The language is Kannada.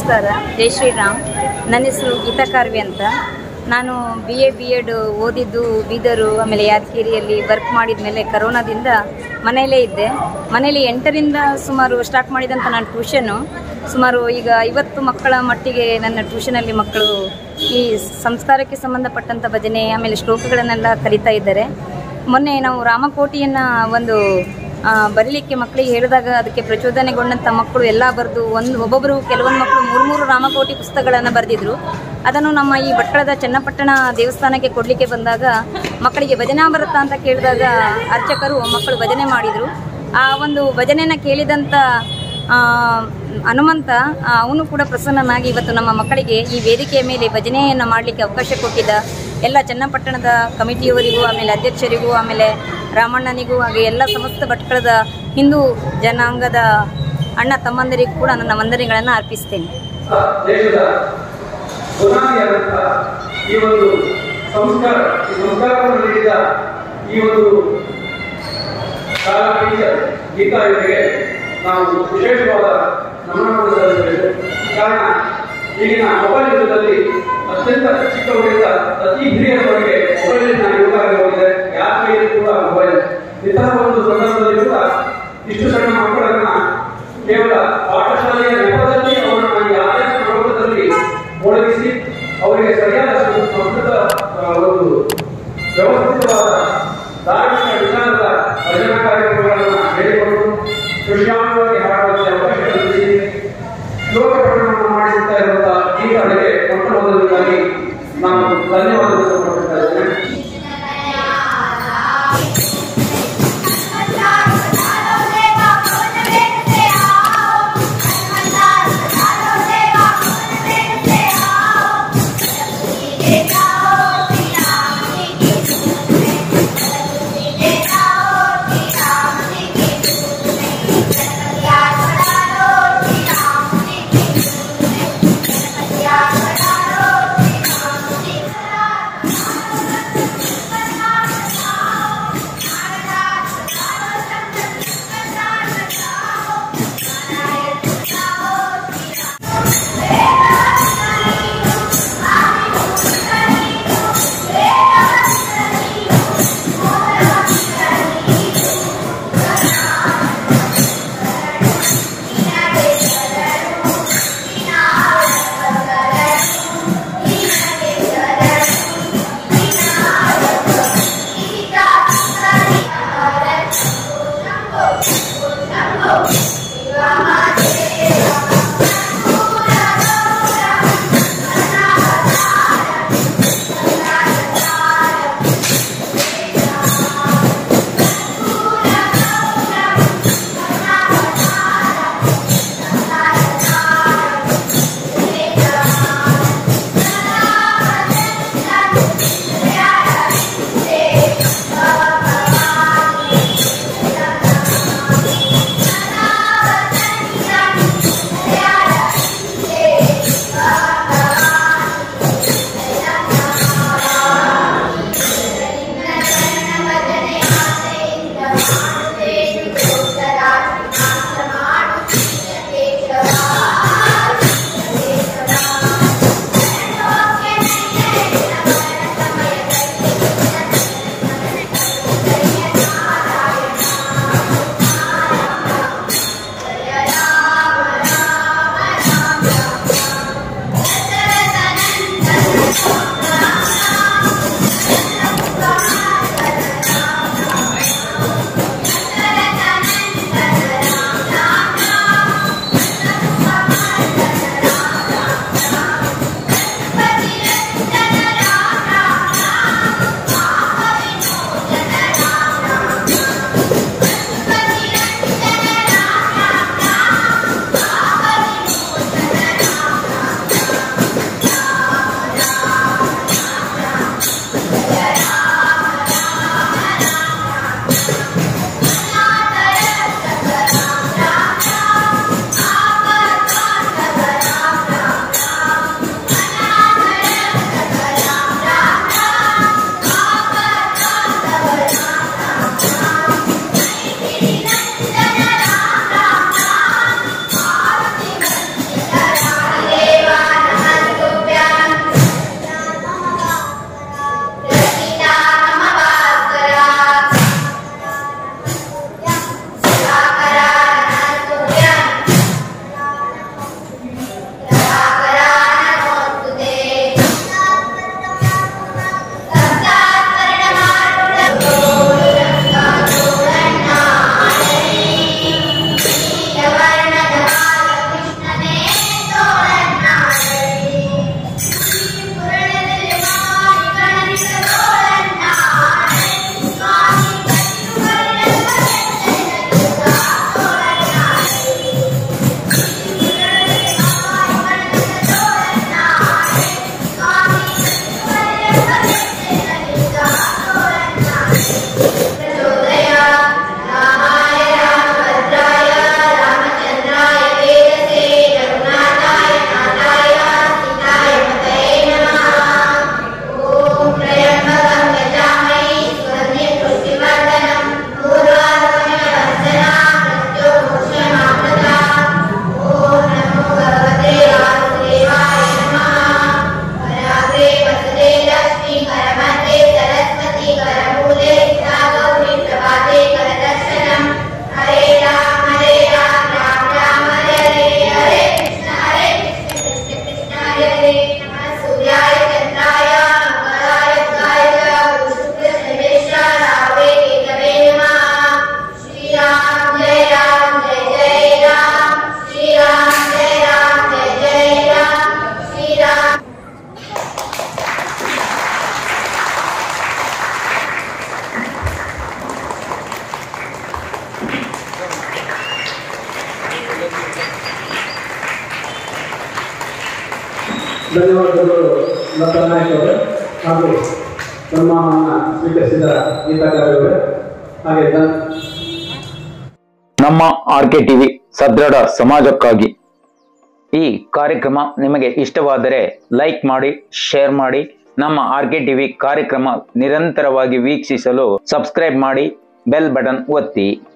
ನಮಸ್ಕಾರ ಜೈ ಶ್ರೀರಾಮ್ ನನ್ನ ಹೆಸರು ಗೀತಾ ಕಾರ್ವಿ ಅಂತ ನಾನು ಬಿ ಎ ಬಿ ಎಡ್ ಓದಿದ್ದು ಬೀದರು ಆಮೇಲೆ ಯಾದಗಿರಿಯಲ್ಲಿ ವರ್ಕ್ ಮಾಡಿದ ಮೇಲೆ ಕರೋನಾದಿಂದ ಮನೆಯಲ್ಲೇ ಇದ್ದೆ ಮನೆಯಲ್ಲಿ ಎಂಟರಿಂದ ಸುಮಾರು ಸ್ಟಾರ್ಟ್ ಮಾಡಿದಂಥ ನಾನು ಟ್ಯೂಷನ್ನು ಸುಮಾರು ಈಗ ಐವತ್ತು ಮಕ್ಕಳ ಮಟ್ಟಿಗೆ ನನ್ನ ಟ್ಯೂಷನಲ್ಲಿ ಮಕ್ಕಳು ಈ ಸಂಸ್ಕಾರಕ್ಕೆ ಸಂಬಂಧಪಟ್ಟಂಥ ಭಜನೆ ಆಮೇಲೆ ಶ್ಲೋಕಗಳನ್ನೆಲ್ಲ ಕಲಿತಾ ಇದ್ದಾರೆ ಮೊನ್ನೆ ನಾವು ರಾಮಕೋಟಿಯನ್ನು ಒಂದು ಆ, ಬರೀಲಿಕ್ಕೆ ಮಕ್ಕಳಿಗೆ ಹೇಳಿದಾಗ ಅದಕ್ಕೆ ಪ್ರಚೋದನೆಗೊಂಡಂಥ ಮಕ್ಕಳು ಎಲ್ಲ ಬರೆದು ಒಂದು ಒಬ್ಬೊಬ್ಬರು ಕೆಲವೊಂದು ಮಕ್ಕಳು ಮೂರು ಮೂರು ರಾಮಕೋಟಿ ಪುಸ್ತಕಗಳನ್ನು ಬರೆದಿದ್ರು ಅದನ್ನು ನಮ್ಮ ಈ ಭಟ್ಕಳದ ಚನ್ನಪಟ್ಟಣ ದೇವಸ್ಥಾನಕ್ಕೆ ಕೊಡಲಿಕ್ಕೆ ಬಂದಾಗ ಮಕ್ಕಳಿಗೆ ಭಜನಾ ಬರುತ್ತಾ ಅಂತ ಕೇಳಿದಾಗ ಅರ್ಚಕರು ಮಕ್ಕಳು ಭಜನೆ ಮಾಡಿದರು ಆ ಒಂದು ಭಜನೆನ ಕೇಳಿದಂಥ ಆ, ಹನುಮಂತ ಆ, ಅವನು ಕೂಡ ಪ್ರಸನ್ನನಾಗಿ ಇವತ್ತು ನಮ್ಮ ಮಕ್ಕಳಿಗೆ ಈ ವೇದಿಕೆಯ ಮೇಲೆ ಭಜನೆಯನ್ನು ಮಾಡಲಿಕ್ಕೆ ಅವಕಾಶ ಕೊಟ್ಟಿದ್ದ ಎಲ್ಲ ಚನ್ನಪಟ್ಟಣದ ಕಮಿಟಿಯವರಿಗೂ ಆಮೇಲೆ ಅಧ್ಯಕ್ಷರಿಗೂ ಆಮೇಲೆ ರಾಮಣ್ಣನಿಗೂ ಹಾಗೆ ಎಲ್ಲ ಸಮಸ್ತ ಭಟ್ಕಳದ ಹಿಂದೂ ಜನಾಂಗದ ಅಣ್ಣ ತಮ್ಮಂದರಿಗೂ ಕೂಡ ನನ್ನ ವಂದನೆಗಳನ್ನು ಅರ್ಪಿಸ್ತೇನೆ ದೇಶದ ಬುನಾದಿಯಾದಂತಹ ಈ ಒಂದು ಸಂಸ್ಕಾರ ಈ ಸಂಸ್ಕಾರವನ್ನು ನೀಡಿದ ಈ ಒಂದು ಶಾಲಾ ಟೀಚರ್ ಗೀತಾ ಇವರಿಗೆ ನಾವು ವಿಶೇಷವಾದ ನಮನವನ್ನು ಸಲ್ಲಿಸಬೇಕು ಕಾರಣ ಈಗಿನ ಮೊಬೈಲ್ ಯುಗದಲ್ಲಿ ಅತ್ಯಂತ ಚಿಕ್ಕವರಿಂದ ಅತಿ ಹಿರಿಯರವರೆಗೆ ಮೊಬೈಲಿನ ಯುಗ ಆಗಿ ಹೋಗಿದೆ ಯಾರ ಕೈಯಲ್ಲಿ ಕೂಡ ಮೊಬೈಲ್ ಇಂತಹ ಒಂದು ಸಂದರ್ಭದಲ್ಲಿ ಕೂಡ ಇಷ್ಟು ಸಣ್ಣ ಮಕ್ಕಳನ್ನ ಕೇವಲ ಪಾಠಶಾಲೆಯ ನೆಪದಲ್ಲಿ ಅವರನ್ನ ಯಾವುದೇ ಪ್ರಯೋಗದಲ್ಲಿ ಒಳಗಿಸಿ ಅವರಿಗೆ ಸರಿಯಾದ ಸಂ- ಸಂಸ್ಕೃತ ಆ, ಒಂದು ವ್ಯವಸ್ಥಿತವಾದ ಧಾರ್ಮಿಕ ವಿಚಾರದ ಭಜನಾ ಕಾರ್ಯಕ್ರಮಗಳನ್ನು ಹೇಳಿಕೊಂಡು ಕೃಷ್ಣಾಂಗವಾಗಿ ಹಾಡುವಂತೆ ಅವಕಾಶ ಕಲ್ಪಿಸಿ ಶ್ಲೋಕ ಪಠಣವನ್ನು ಮಾಡಿಸುತ್ತಾ ಇರುವಂತಹ ಈ ಕಡೆಗೆ ಮೊಟ್ಟ ಮೊದಲನೇದಾಗಿ ನಾನು ಧನ್ಯವಾದ ಸಮರ್ಪಿಸ್ತಾ ಇದ್ದೇನೆ Yeah. ಧನ್ಯವಾದಗಳು ಲತಾ ನಾಯಕ್ ಅವರೇ ಹಾಗೂ ಸನ್ಮಾನವನ್ನು ಸ್ವೀಕರಿಸಿದ ಗೀತಾಗಾರವರೇ ಹಾಗೆ ಧನ್ ನಮ್ಮ ಆರ್ ಕೆ ಟಿವಿ ಸದೃಢ ಸಮಾಜಕ್ಕಾಗಿ ಈ ಕಾರ್ಯಕ್ರಮ ನಿಮಗೆ ಇಷ್ಟವಾದರೆ ಲೈಕ್ ಮಾಡಿ ಶೇರ್ ಮಾಡಿ ನಮ್ಮ ಆರ್ ಕೆ ಟಿವಿ ಕಾರ್ಯಕ್ರಮ ನಿರಂತರವಾಗಿ ವೀಕ್ಷಿಸಲು ಸಬ್ಸ್ಕ್ರೈಬ್ ಮಾಡಿ ಬೆಲ್ ಬಟನ್ ಒತ್ತಿ